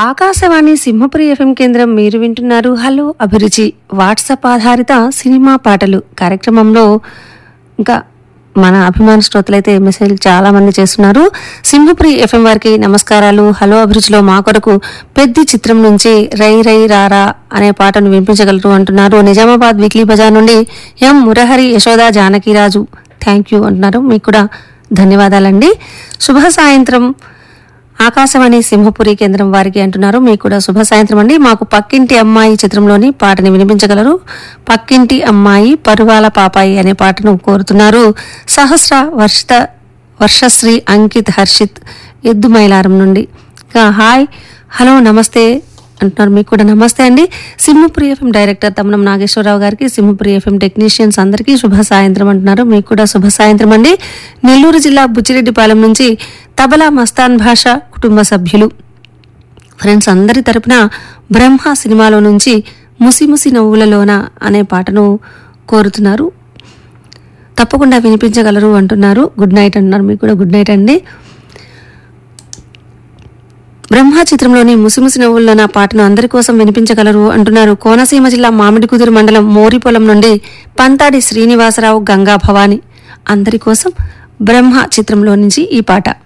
Akashvani Simhapuri FM కేంద్రం మీరు వింటున్నారు హలో అభిరుచి వాట్సాప్ ఆధారిత సినిమా పాటలు కార్యక్రమంలో ఇంకా మన అభిమాన శ్రోతలైతే మెసేజ్ చాలా మంది చేస్తున్నారు సింహపురి ఎఫ్ఎం వారికి నమస్కారాలు హలో అభిరుచిలో మా కొరకు పెద్ది చిత్రం నుంచి రై రై రారా అనే పాటను వినిపించగలరు అంటున్నారు నిజామాబాద్ వీక్లీ బజార్ నుండి M Murahari Yashoda Janakiraju thank you అంటున్నారు మీకు కూడా ధన్యవాదాలండి శుభ సాయంత్రం ఆకాశవాణి సింహపురి కేంద్రం వారికి అంటున్నారు మీకు కూడా శుభ సాయంత్రం అండి మాకు పక్కింటి అమ్మాయి చిత్రంలోని పాటని వినిపించగలరు పక్కింటి అమ్మాయి పరువాల పాపాయి అనే పాటను కోరుతున్నారు సహస్ర వర్షిత వర్షశ్రీ అంకిత్ హర్షిత్ ఎద్దు మైలారం నుండి ఇంకా హాయ్ హలో నమస్తే అంటున్నారు మీకు కూడా నమస్తే అండి సింహపురి ఎఫ్ఎం డైరెక్టర్ తమ్మనం నాగేశ్వరరావు గారికి సింహపురి ఎఫ్ఎం టెక్నీషియన్స్ అందరికీ శుభ సాయంత్రం అంటున్నారు మీకు కూడా శుభ సాయంత్రం అండి నెల్లూరు జిల్లా బుచ్చిరెడ్డిపాలెం నుంచి తబలా మస్తాన్ భాష కుటుంబ సభ్యులు ఫ్రెండ్స్ అందరి తరపున బ్రహ్మ సినిమాలో నుంచి ముసిముసి నవ్వులలోన అనే పాటను కోరుతున్నారు తప్పకుండా వినిపించగలరు అంటున్నారు గుడ్ నైట్ అంటున్నారు మీకు కూడా గుడ్ నైట్ అండి బ్రహ్మ చిత్రంలోని ముసిముసి నవ్వుల్లో నా పాటను అందరి కోసం వినిపించగలరు అంటున్నారు కోనసీమ జిల్లా మామిడికుదురు మండలం మోరిపొలం నుండి పంతాడి శ్రీనివాసరావు గంగా భవాని అందరి కోసం బ్రహ్మ చిత్రంలో నుంచి ఈ పాట